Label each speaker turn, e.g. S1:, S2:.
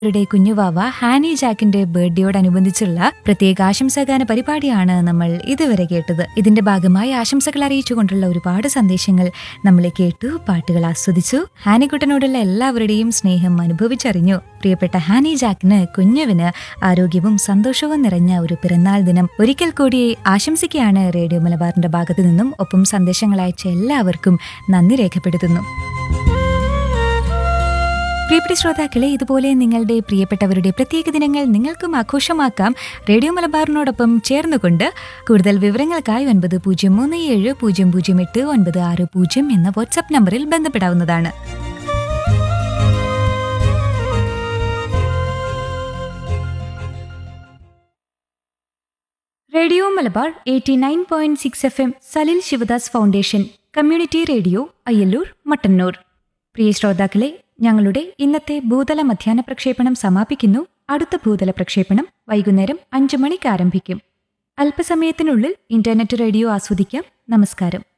S1: യുടെ കുഞ്ഞുവാവ ഹാനി ജാക്കിന്റെ ബർത്ത്ഡേയോടനുബന്ധിച്ചുള്ള പ്രത്യേക ആശംസാഗാന പരിപാടിയാണ് നമ്മൾ ഇതുവരെ കേട്ടത് ഇതിന്റെ ഭാഗമായി ആശംസകൾ അറിയിച്ചുകൊണ്ടുള്ള ഒരുപാട് സന്ദേശങ്ങൾ നമ്മൾ കേട്ടു പാട്ടുകൾ ആസ്വദിച്ചു ഹാനിക്കുട്ടനോടുള്ള എല്ലാവരുടെയും സ്നേഹം അനുഭവിച്ചറിഞ്ഞു പ്രിയപ്പെട്ട ഹാനി ജാക്കിന് കുഞ്ഞുവിന് ആരോഗ്യവും സന്തോഷവും നിറഞ്ഞ ഒരു പിറന്നാൾ ദിനം ഒരിക്കൽ കൂടി ആശംസിക്കുകയാണ് റേഡിയോ മലബാറിന്റെ ഭാഗത്തു നിന്നും ഒപ്പം സന്ദേശങ്ങൾ അയച്ച എല്ലാവർക്കും നന്ദി രേഖപ്പെടുത്തുന്നു പ്രിയപ്പെട്ട ശ്രോതാക്കളെ ഇതുപോലെ നിങ്ങളുടെ പ്രിയപ്പെട്ടവരുടെ പ്രത്യേക ദിനങ്ങൾ നിങ്ങൾക്കും ആഘോഷമാക്കാം റേഡിയോ മലബാറിനോടൊപ്പം ചേർന്നുകൊണ്ട് കൂടുതൽ വിവരങ്ങൾക്കായി ഒൻപത് പൂജ്യം മൂന്ന് ഏഴ് പൂജ്യം പൂജ്യം എട്ട് ഒൻപത് ആറ് പൂജ്യം എന്ന വാട്സ്ആപ്പ് നമ്പറിൽ ബന്ധപ്പെടാവുന്നതാണ് radio Malabar eighty nine point six F M Salil Sivadas foundation community radio Ayyalloor Mattannur പ്രിയ ശ്രോതാക്കളെ ഞങ്ങളുടെ ഇന്നത്തെ ഭൂതല മധ്യാഹ്ന പ്രക്ഷേപണം സമാപിക്കുന്നു അടുത്ത ഭൂതല പ്രക്ഷേപണം വൈകുന്നേരം അഞ്ചു മണിക്ക് ആരംഭിക്കും അല്പസമയത്തിനുള്ളിൽ ഇന്റർനെറ്റ് റേഡിയോ ആസ്വദിക്കാം നമസ്കാരം